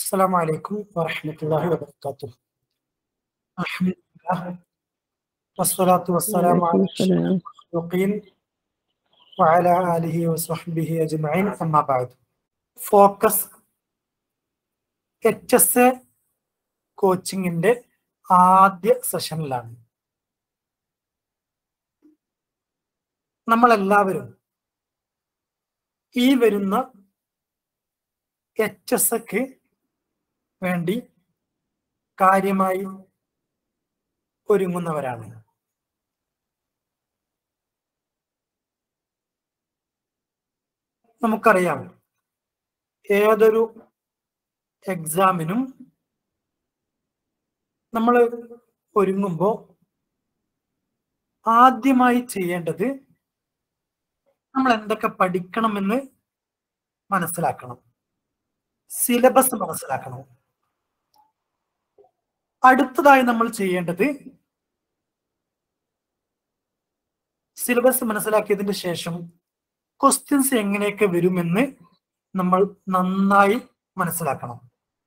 السلام عليكم ورحمة الله وبركاته الحمد لله والصلاة والسلام على وعليكم أشرف السلام المخلوقين وعلى آله وصحبه أجمعين أما بعد focus H S A കോച്ചിങ്ങിന്റെ ആദ്യ സെഷനിലാണ് നമ്മളെല്ലാവരും ഈ വരുന്ന എച്ച് എസ് എക്ക് വേണ്ടി കാര്യമായി ഒരുങ്ങുന്നവരാണ് നമുക്കറിയാം ഏതൊരു എക്സാമിനും നമ്മൾ ഒരുങ്ങുമ്പോൾ ആദ്യമായി ചെയ്യേണ്ടത് നമ്മൾ എന്തൊക്കെ പഠിക്കണമെന്ന് മനസ്സിലാക്കണം സിലബസ് മനസ്സിലാക്കണം അടുത്തതായി നമ്മൾ ചെയ്യേണ്ടത് സിലബസ് മനസ്സിലാക്കിയതിന് ശേഷം ക്വസ്റ്റ്യൻസ് എങ്ങനെയൊക്കെ വരുമെന്ന് നമ്മൾ നന്നായി മനസ്സിലാക്കണം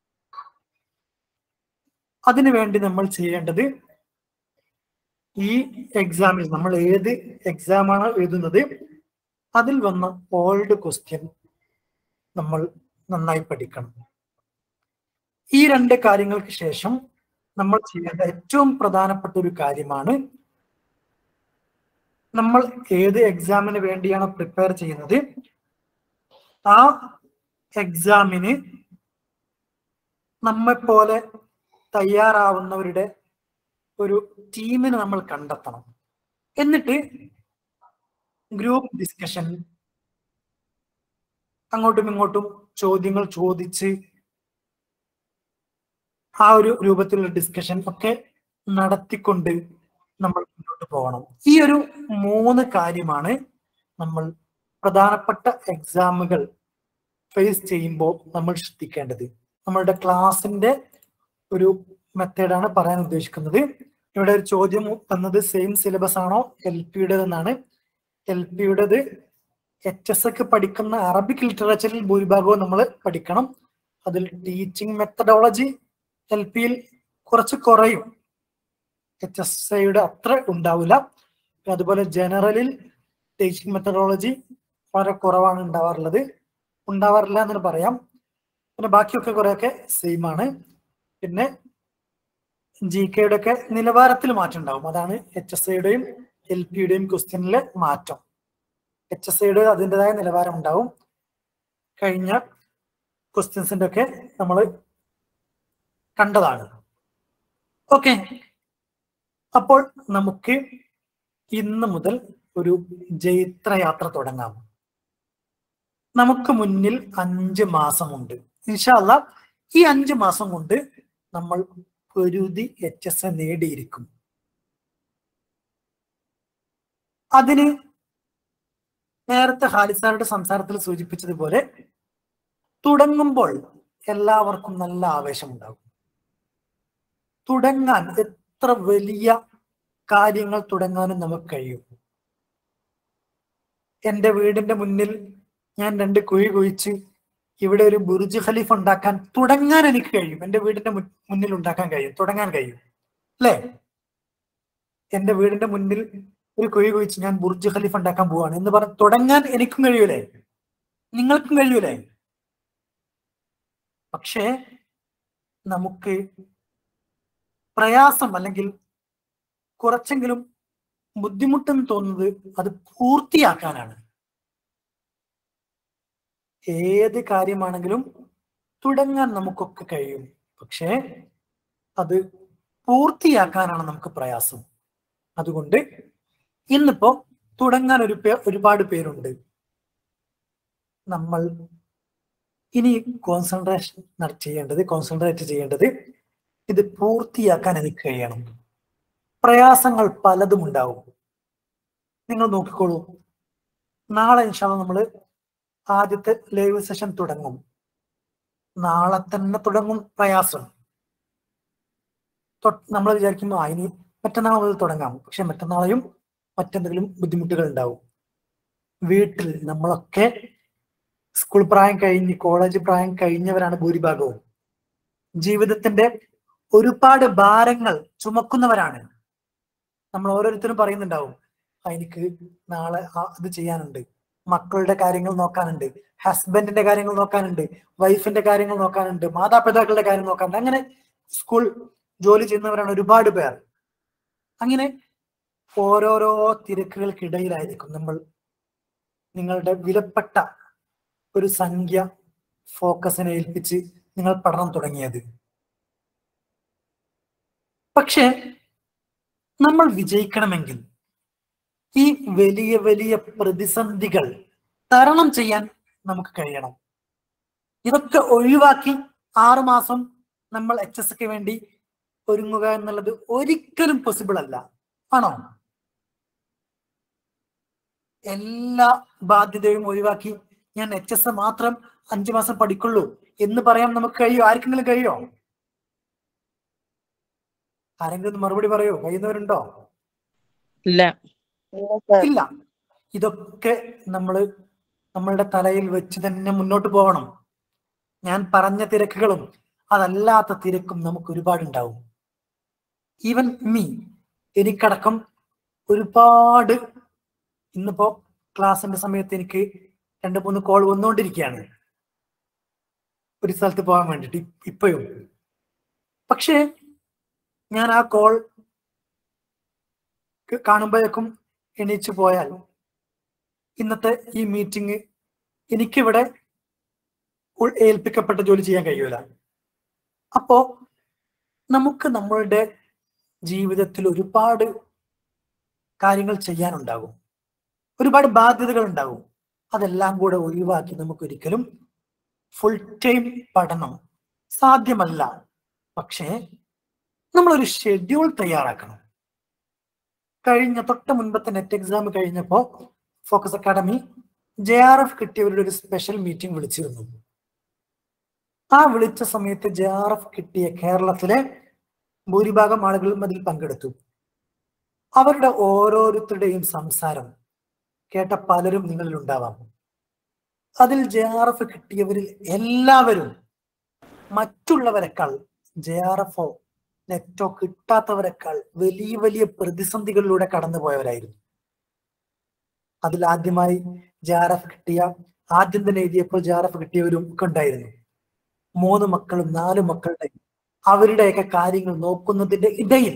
അതിനുവേണ്ടി നമ്മൾ ചെയ്യേണ്ടത് ഈ എക്സാമിൽ നമ്മൾ ഏത് എക്സാമാണ് എഴുതുന്നത് അതിൽ വന്ന ഓൾഡ് ക്വസ്റ്റ്യൻ നമ്മൾ നന്നായി പഠിക്കണം ഈ രണ്ട് കാര്യങ്ങൾക്ക് ശേഷം നമ്മൾ ചെയ്യേണ്ട ഏറ്റവും പ്രധാനപ്പെട്ട ഒരു കാര്യമാണ് നമ്മൾ ഏത് എക്സാമിന് വേണ്ടിയാണ് പ്രിപ്പയർ ചെയ്യുന്നത് ആ എക്സാമിന് നമ്മെ പോലെ തയ്യാറാവുന്നവരുടെ ഒരു ടീമിനെ നമ്മൾ കണ്ടെത്തണം എന്നിട്ട് ഗ്രൂപ്പ് ഡിസ്കഷൻ അങ്ങോട്ടും ഇങ്ങോട്ടും ചോദ്യങ്ങൾ ചോദിച്ച് ആ ഒരു രൂപത്തിലുള്ള ഡിസ്കഷൻ ഒക്കെ നടത്തിക്കൊണ്ട് നമ്മൾ മുന്നോട്ട് പോകണം ഈ ഒരു മൂന്ന് കാര്യമാണ് നമ്മൾ പ്രധാനപ്പെട്ട എക്സാമുകൾ ഫേസ് ചെയ്യുമ്പോൾ നമ്മൾ ശ്രദ്ധിക്കേണ്ടത് നമ്മളുടെ ക്ലാസിന്റെ ഒരു മെത്തേഡാണ് പറയാൻ ഉദ്ദേശിക്കുന്നത് ഇവിടെ ഒരു ചോദ്യം വന്നത് സെയിം സിലബസ് ആണോ എൽ പിയുടേതെന്നാണ് എൽ പിയുടേത് എച്ച് എസ് ഒക്കെ പഠിക്കുന്ന അറബിക് ലിറ്ററേച്ചറിൽ ഭൂരിഭാഗവും നമ്മൾ പഠിക്കണം അതിൽ ടീച്ചിങ് മെത്തഡോളജി എൽ പിയിൽ കുറച്ച് കുറയും എച്ച് എസ് ഐയുടെ അത്ര ഉണ്ടാവില്ല അതുപോലെ ജനറലിൽ ടീച്ചിങ് മെത്തഡോളജി വളരെ കുറവാണ് ഉണ്ടാവാറുള്ളത് ഉണ്ടാവാറില്ല എന്ന് പറയാം പിന്നെ ബാക്കിയൊക്കെ കുറെയൊക്കെ സെയിം ആണ് പിന്നെ ജി കെയുടെ ഒക്കെ നിലവാരത്തിൽ മാറ്റം ഉണ്ടാവും അതാണ് എച്ച് എസ് ഐയുടെയും എൽ പിയുടെയും ക്വസ്റ്റ്യനിലെ മാറ്റം എച്ച് എസ് ഐയുടെ അതിൻ്റെതായ നിലവാരം ഉണ്ടാവും കഴിഞ്ഞ ക്വസ്റ്റ്യൻസിന്റെ ഒക്കെ നമ്മൾ കണ്ടതാണ് ഓക്കെ അപ്പോൾ നമുക്ക് ഇന്ന് മുതൽ ഒരു ജൈത്രയാത്ര തുടങ്ങാം നമുക്ക് മുന്നിൽ അഞ്ച് മാസമുണ്ട് ഇൻഷാല്ല ഈ അഞ്ച് മാസം കൊണ്ട് നമ്മൾ പൊരുതി എച്ച് എസ് എ നേടിയിരിക്കും അതിന് നേരത്തെ ഹാലിസാറുടെ സംസാരത്തിൽ സൂചിപ്പിച്ചതുപോലെ തുടങ്ങുമ്പോൾ എല്ലാവർക്കും നല്ല ആവേശമുണ്ടാകും തുടങ്ങാൻ എത്ര വലിയ കാര്യങ്ങൾ തുടങ്ങാനും നമുക്ക് കഴിയും എന്റെ വീടിന്റെ മുന്നിൽ ഞാൻ രണ്ട് കുഴി കുഴിച്ച് ഇവിടെ ഒരു ബുർജ് ഖലീഫ് ഉണ്ടാക്കാൻ തുടങ്ങാൻ എനിക്ക് കഴിയും എന്റെ വീടിന്റെ മുൻ- മുന്നിൽ ഉണ്ടാക്കാൻ കഴിയും തുടങ്ങാൻ കഴിയും അല്ലേ എന്റെ വീടിന്റെ മുന്നിൽ ഒരു കുഴി കുഴിച്ച് ഞാൻ ബുർജ് ഖലീഫ് ഉണ്ടാക്കാൻ പോവാണ് എന്ന് പറഞ്ഞ് തുടങ്ങാൻ എനിക്കും കഴിയൂലേ നിങ്ങൾക്കും കഴിയൂലേ പക്ഷേ നമുക്ക് പ്രയാസം അല്ലെങ്കിൽ കുറച്ചെങ്കിലും ബുദ്ധിമുട്ടെന്ന് തോന്നുന്നത് അത് പൂർത്തിയാക്കാനാണ് ഏത് കാര്യമാണെങ്കിലും തുടങ്ങാൻ നമുക്കൊക്കെ കഴിയും പക്ഷേ അത് പൂർത്തിയാക്കാനാണ് നമുക്ക് പ്രയാസം അതുകൊണ്ട് ഇന്നിപ്പോ തുടങ്ങാൻ ഒരു പേ ഒരുപാട് പേരുണ്ട് നമ്മൾ ഇനി കോൺസെൻട്രേഷൻ ചെയ്യേണ്ടത് കോൺസെൻട്രേറ്റ് ചെയ്യേണ്ടത് ഇത് പൂർത്തിയാക്കാൻ എനിക്ക് കഴിയണം പ്രയാസങ്ങൾ പലതും ഉണ്ടാവും നിങ്ങൾ നോക്കിക്കോളൂ നാളെ ഇൻഷാല്ല നമ്മൾ ആദ്യത്തെ ലൈവ് സെഷൻ തുടങ്ങും നാളെ തന്നെ തുടങ്ങും പ്രയാസം നമ്മൾ വിചാരിക്കുമ്പോൾ ആ ഇനി മറ്റന്നാൾ മുതൽ തുടങ്ങാം പക്ഷെ മറ്റന്നാളെയും മറ്റെന്തെങ്കിലും ബുദ്ധിമുട്ടുകൾ ഉണ്ടാവും വീട്ടിൽ നമ്മളൊക്കെ സ്കൂൾ പ്രായം കഴിഞ്ഞ് കോളേജ് പ്രായം കഴിഞ്ഞവരാണ് ഭൂരിഭാഗവും ജീവിതത്തിന്റെ ഒരുപാട് ഭാരങ്ങൾ ചുമക്കുന്നവരാണ് നമ്മൾ ഓരോരുത്തരും പറയുന്നുണ്ടാവും "ആ, എനിക്ക് നാളെ ആ ഇത് ചെയ്യാനുണ്ട് മക്കളുടെ കാര്യങ്ങൾ നോക്കാനുണ്ട് ഹസ്ബൻഡിന്റെ കാര്യങ്ങൾ നോക്കാനുണ്ട് വൈഫിന്റെ കാര്യങ്ങൾ നോക്കാനുണ്ട് മാതാപിതാക്കളുടെ കാര്യം നോക്കാനുണ്ട് അങ്ങനെ സ്കൂൾ ജോലി ചെയ്യുന്നവരാണ് ഒരുപാട് പേർ അങ്ങനെ ഓരോരോ തിരക്കുകൾക്കിടയിലായിരിക്കും നമ്മൾ നിങ്ങളുടെ വിലപ്പെട്ട ഒരു സംഖ്യ ഫോക്കസിനെ ഏൽപ്പിച്ച് നിങ്ങൾ പഠനം തുടങ്ങിയത് പക്ഷെ നമ്മൾ വിജയിക്കണമെങ്കിൽ ഈ വലിയ വലിയ പ്രതിസന്ധികൾ തരണം ചെയ്യാൻ നമുക്ക് കഴിയണം ഇതൊക്കെ ഒഴിവാക്കി ആറുമാസം നമ്മൾ എച്ച് എസ് ഒക്കെ വേണ്ടി ഒരുങ്ങുക എന്നുള്ളത് ഒരിക്കലും പോസിബിൾ അല്ല ആണോ എല്ലാ ബാധ്യതയും ഒഴിവാക്കി ഞാൻ എച്ച് എസ് മാത്രം അഞ്ചു മാസം പഠിക്കുള്ളൂ എന്ന് പറയാൻ നമുക്ക് കഴിയോ ആർക്കെങ്കിലും കഴിയോ ആരെങ്കിലും ഒന്ന് മറുപടി പറയോ കഴിയുന്നവരുണ്ടോ ഇല്ല ഇല്ല ഇതൊക്കെ നമ്മൾ നമ്മളുടെ തലയിൽ വെച്ച് തന്നെ മുന്നോട്ട് പോകണം ഞാൻ പറഞ്ഞ തിരക്കുകളും അതല്ലാത്ത തിരക്കും നമുക്ക് ഒരുപാടുണ്ടാവും ഈവൻ മീ എനിക്കടക്കം ഒരുപാട് ഇന്നിപ്പോ ക്ലാസ്സിന്റെ സമയത്ത് എനിക്ക് രണ്ട് മൂന്ന് കോൾ വന്നുകൊണ്ടിരിക്കുകയാണ് ഒരു സ്ഥലത്ത് പോകാൻ വേണ്ടിട്ട് ഇ- ഇപ്പോഴും പക്ഷേ ഞാൻ ആ കോൾ കാണുമ്പോഴേക്കും എണീച്ചു പോയാൽ ഇന്നത്തെ ഈ മീറ്റിംഗ് എനിക്കിവിടെ ഉൾ- ഏൽപ്പിക്കപ്പെട്ട ജോലി ചെയ്യാൻ കഴിയൂല അപ്പോ നമുക്ക് നമ്മളുടെ ജീവിതത്തിൽ ഒരുപാട് കാര്യങ്ങൾ ചെയ്യാനുണ്ടാകും ഒരുപാട് ബാധ്യതകൾ ഉണ്ടാകും അതെല്ലാം കൂടെ ഒഴിവാക്കി നമുക്കൊരിക്കലും ഫുൾ ടൈം പഠനം സാധ്യമല്ല പക്ഷേ നമ്മളൊരു ഷെഡ്യൂൾ തയ്യാറാക്കണം കഴിഞ്ഞ തൊട്ട് മുൻപത്തെ നെറ്റ് എക്സാം കഴിഞ്ഞപ്പോ focus academy J R F കിട്ടിയവരുടെ ഒരു സ്പെഷ്യൽ മീറ്റിംഗ് വിളിച്ചിരുന്നു ആ വിളിച്ച സമയത്ത് ജെ ആർ എഫ് കിട്ടിയ കേരളത്തിലെ ഭൂരിഭാഗം ആളുകളും അതിൽ പങ്കെടുത്തു അവരുടെ ഓരോരുത്തരുടെയും സംസാരം കേട്ട പലരും നിങ്ങളിൽ ഉണ്ടാവാം അതിൽ ജെ ആർ എഫ് കിട്ടിയവരിൽ എല്ലാവരും മറ്റുള്ളവരെക്കാൾ ജെ ആർ എഫോ നെറ്റോ കിട്ടാത്തവരെക്കാൾ വലിയ വലിയ പ്രതിസന്ധികളിലൂടെ കടന്നുപോയവരായിരുന്നു അതിൽ ആദ്യമായി ജെ ആർ എഫ് കിട്ടിയ ആദ്യം തന്നെ എഴുതിയപ്പോൾ ജെ ആർ എഫ് കിട്ടിയവരും ഒക്കെ ഉണ്ടായിരുന്നു മൂന്ന് മക്കളും നാല് മക്കളുടെ അവരുടെയൊക്കെ കാര്യങ്ങൾ നോക്കുന്നതിന്റെ ഇടയിൽ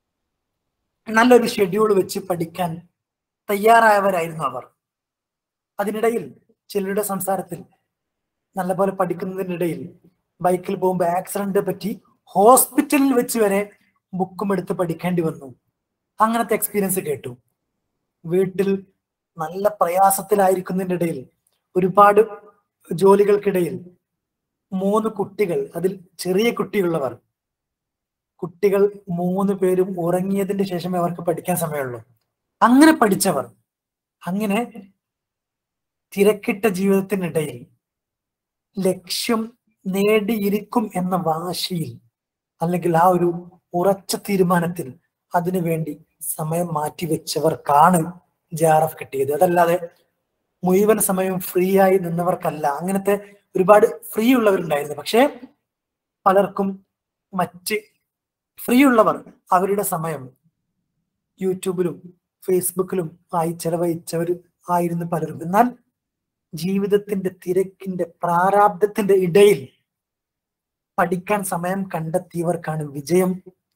നല്ലൊരു ഷെഡ്യൂൾ വെച്ച് പഠിക്കാൻ തയ്യാറായവരായിരുന്നു അവർ അതിനിടയിൽ ചിലരുടെ സംസാരത്തിൽ നല്ലപോലെ പഠിക്കുന്നതിനിടയിൽ ബൈക്കിൽ പോകുമ്പോൾ ആക്സിഡന്റ് പറ്റി ഹോസ്പിറ്റലിൽ വെച്ച് വരെ ബുക്കും എടുത്ത് പഠിക്കേണ്ടി വന്നു അങ്ങനത്തെ എക്സ്പീരിയൻസ് കേട്ടു വീട്ടിൽ നല്ല പ്രയാസത്തിലായിരിക്കുന്നതിൻ്റെ ഇടയിൽ ഒരുപാട് ജോലികൾക്കിടയിൽ മൂന്ന് കുട്ടികൾ അതിൽ ചെറിയ കുട്ടിയുള്ളവർ കുട്ടികൾ മൂന്ന് പേരും ഉറങ്ങിയതിന് ശേഷമേ അവർക്ക് പഠിക്കാൻ സമയമുള്ളൂ അങ്ങനെ പഠിച്ചവർ അങ്ങനെ തിരക്കിട്ട ജീവിതത്തിനിടയിൽ ലക്ഷ്യം നേടിയിരിക്കും എന്ന വാശിയിൽ അല്ലെങ്കിൽ ആ ഒരു ഉറച്ച തീരുമാനത്തിൽ അതിനുവേണ്ടി സമയം മാറ്റിവെച്ചവർക്കാണ് ജെ ആർ എഫ് കിട്ടിയത് അതല്ലാതെ മുഴുവൻ സമയവും ഫ്രീ ആയി നിന്നവർക്കല്ല അങ്ങനത്തെ ഒരുപാട് ഫ്രീ ഉള്ളവരുണ്ടായിരുന്നു പക്ഷേ പലർക്കും മറ്റ് ഫ്രീ ഉള്ളവർ അവരുടെ സമയം യൂട്യൂബിലും ഫേസ്ബുക്കിലും ആയി ചെലവഴിച്ചവർ ആയിരുന്നു പലരും എന്നാൽ ജീവിതത്തിന്റെ തിരക്കിന്റെ പ്രാരാബ്ദത്തിന്റെ ഇടയിൽ പഠിക്കാൻ സമയം കണ്ടെത്തിയവർക്കാണ് വിജയം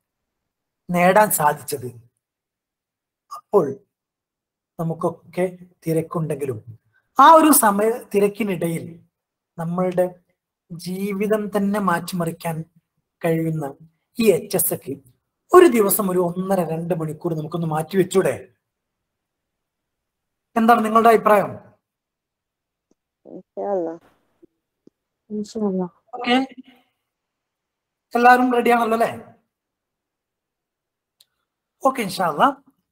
നേടാൻ സാധിച്ചത് അപ്പോൾ നമുക്കൊക്കെ തിരക്കുണ്ടെങ്കിലും ആ ഒരു സമയ തിരക്കിനിടയിൽ നമ്മളുടെ ജീവിതം തന്നെ മാറ്റിമറിക്കാൻ കഴിയുന്ന ഈ എച്ച് എസ് ഒക്കെ ഒരു ദിവസം ഒരു ഒന്നര രണ്ട് മണിക്കൂർ നമുക്കൊന്ന് മാറ്റി വെച്ചൂടെ എന്താണ് നിങ്ങളുടെ അഭിപ്രായം ഓക്കെ എല്ലാവരും റെഡി ആണല്ലോ അല്ലേ ഓക്കെ ഇൻഷാല്ല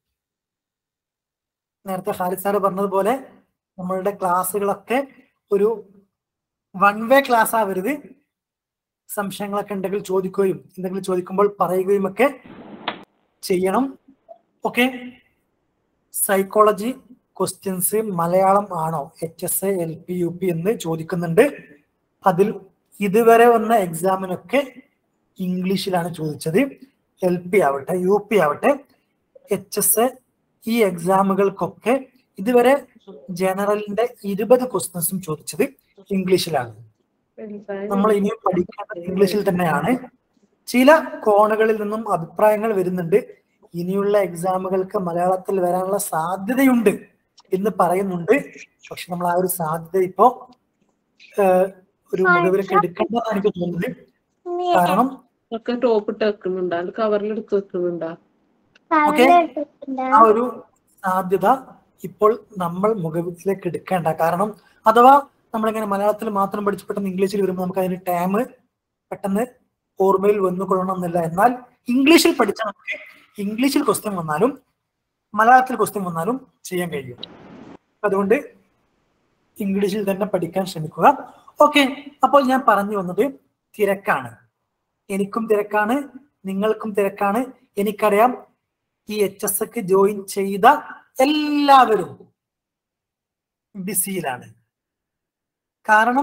നേരത്തെ ഖാലിദ് സാറ് പറഞ്ഞതുപോലെ നമ്മളുടെ ക്ലാസ്സുകളൊക്കെ ഒരു വൺ വേ ക്ലാസ് ആവരുത് സംശയങ്ങളൊക്കെ ഉണ്ടെങ്കിൽ ചോദിക്കുകയും എന്തെങ്കിലും ചോദിക്കുമ്പോൾ പറയുകയും ഒക്കെ ചെയ്യണം ഓക്കെ സൈക്കോളജി ക്വസ്റ്റ്യൻസ് മലയാളം ആണോ H S L P U P എന്ന് ചോദിക്കുന്നുണ്ട് അതിൽ ഇതുവരെ വന്ന എക്സാമിനൊക്കെ ഇംഗ്ലീഷിലാണ് ചോദിച്ചത് എൽ പി ആവട്ടെ യു പി ആവട്ടെ എച്ച് എസ് ഈ എക്സാമുകൾക്കൊക്കെ ഇതുവരെ ജനറലിന്റെ ഇരുപത് ക്വസ്റ്റ്യൻസും ചോദിച്ചത് ഇംഗ്ലീഷിലാണ് നമ്മൾ ഇനിയും പഠിക്കേണ്ടത് ഇംഗ്ലീഷിൽ തന്നെയാണ് ചില കോണുകളിൽ നിന്നും അഭിപ്രായങ്ങൾ വരുന്നുണ്ട് ഇനിയുള്ള എക്സാമുകൾക്ക് മലയാളത്തിൽ വരാനുള്ള സാധ്യതയുണ്ട് എന്ന് പറയുന്നുണ്ട് പക്ഷെ നമ്മൾ ആ ഒരു സാധ്യത ഇപ്പോ ഏഹ്, ഒരു മുഖവിലേക്ക് എടുക്കേണ്ടതാണ് എനിക്ക് തോന്നുന്നത് കാരണം ഒക്കെ ടോപ്പ് ഇട്ട് വെക്കുന്നുണ്ടാ അത് കവറിൽ എടുത്ത് വെക്കുന്നുണ്ടാ ഓക്കെ ആ ഒരു സാധ്യത ഇപ്പോൾ നമ്മൾ മുഖവിലേക്ക് എടുക്കേണ്ട കാരണം അഥവാ നമ്മളിങ്ങനെ മലയാളത്തിൽ മാത്രം പഠിച്ച് പെട്ടെന്ന് ഇംഗ്ലീഷിൽ വരുമ്പോൾ നമുക്ക് അതിന് ടൈം പെട്ടെന്ന് ഓർമ്മയിൽ വന്നുകൊള്ളണം എന്നില്ല എന്നാൽ ഇംഗ്ലീഷിൽ പഠിച്ചാൽ നമുക്ക് ഇംഗ്ലീഷിൽ ക്വസ്റ്റ്യൻ വന്നാലും മലയാളത്തിൽ ക്വസ്റ്റ്യൻ വന്നാലും ചെയ്യാൻ കഴിയും അതുകൊണ്ട് ഇംഗ്ലീഷിൽ തന്നെ പഠിക്കാൻ ശ്രമിക്കുക ഓക്കെ അപ്പോൾ ഞാൻ പറഞ്ഞു വന്നത് തിരക്കാണ് എനിക്കും തിരക്കാണ് നിങ്ങൾക്കും തിരക്കാണ് എനിക്കറിയാം ഈ എച്ച് എസ് ഒക്കെ ജോയിൻ ചെയ്ത എല്ലാവരും ബിസിയിലാണ് കാരണം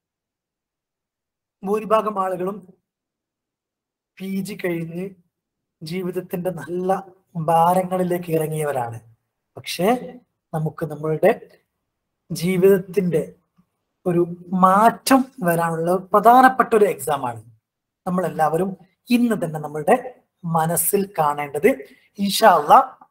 ഭൂരിഭാഗം ആളുകളും പി ജി കഴിഞ്ഞ് ജീവിതത്തിന്റെ നല്ല ഭാരങ്ങളിലേക്ക് ഇറങ്ങിയവരാണ് പക്ഷേ നമുക്ക് നമ്മളുടെ ജീവിതത്തിന്റെ ഒരു മാറ്റം വരാനുള്ള പ്രധാനപ്പെട്ട ഒരു എക്സാം ആണ് നമ്മൾ എല്ലാവരും ഇന്ന് തന്നെ നമ്മളുടെ മനസ്സിൽ കാണേണ്ടത് ഇൻഷാല്ല